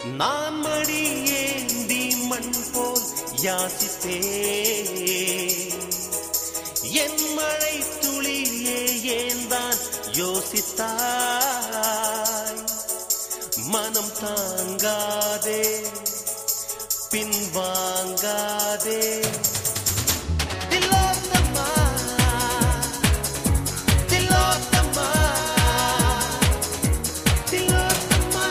நான் மடி ஏந்தி மண் போல் யாசித்தே என் மழை துளியே ஏந்தான் யோசித்தாய் மனம் தாங்காதே பின்வாங்காதே திலோத்தமா திலோத்தமா திலோத்தமா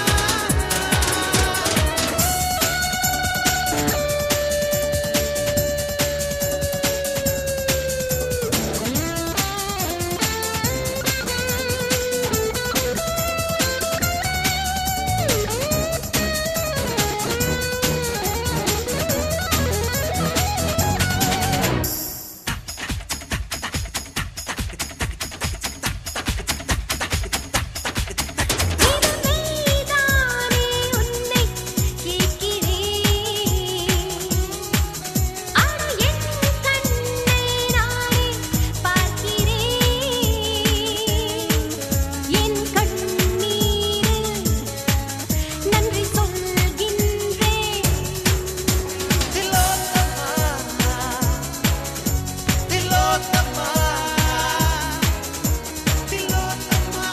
நீதானே உன்னை கேட்கிறேன் அட என் கண்ணை நானே பார்க்கிறேன் என் கண்ணீரில் நன்றி சொல்கின்றேன் திலோத்தமா திலோத்தமா திலோத்தமா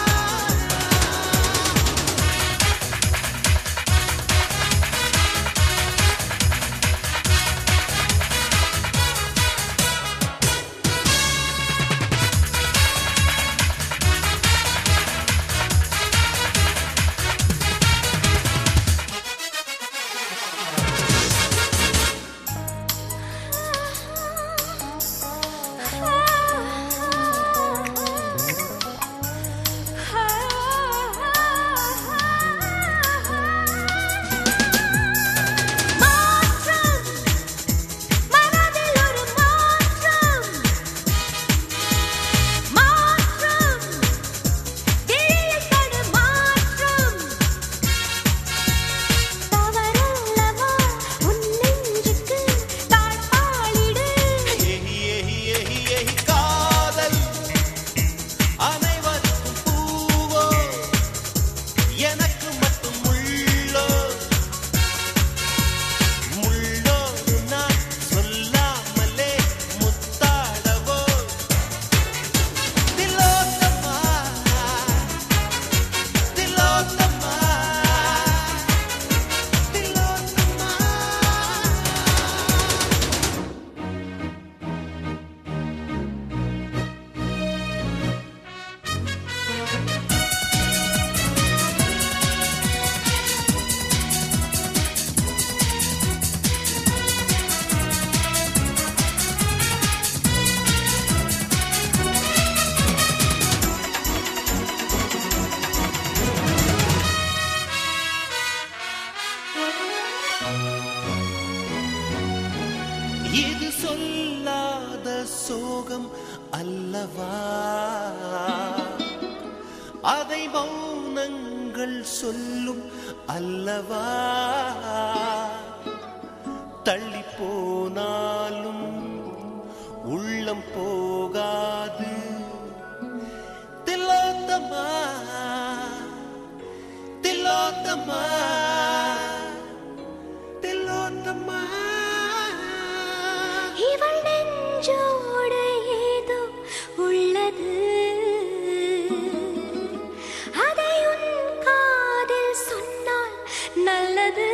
மாற்றம் மனதில் ஒரு மாற்றம் மாற்றம் விழியில் கடு மாற்றம் தவறல்லவா உன் நெஞ்சுக்கு தாழ்பாளிடு எஹி எஹி எஹி எஹி காதல் அனைவருக்கும் பூவோ எனக்கு மட்டும் முள்ளோ முள்ளோடு நான் சொல்லாமலே முத்தாடவோ திலோத்தமா திலோத்தமா திலோத்தமா இது சொல்லாத சோகம் அல்லவா அதை மௌனங்கள் சொல்லும் அல்லவா தள்ளி போனாலும் உள்ளம் போகாது திலோத்தமா திலோத்தமா திலோத்தமா இவள் நெஞ்சோடு ஏதோ உள்ளது அதை உன் காதில் சொன்னால் நல்லது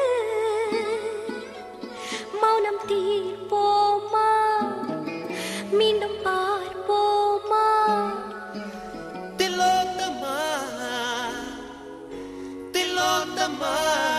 மௌனம் தீர்ப்போமா மீண்டும் பார்ப்போமா திலோத்தமா திலோத்தமா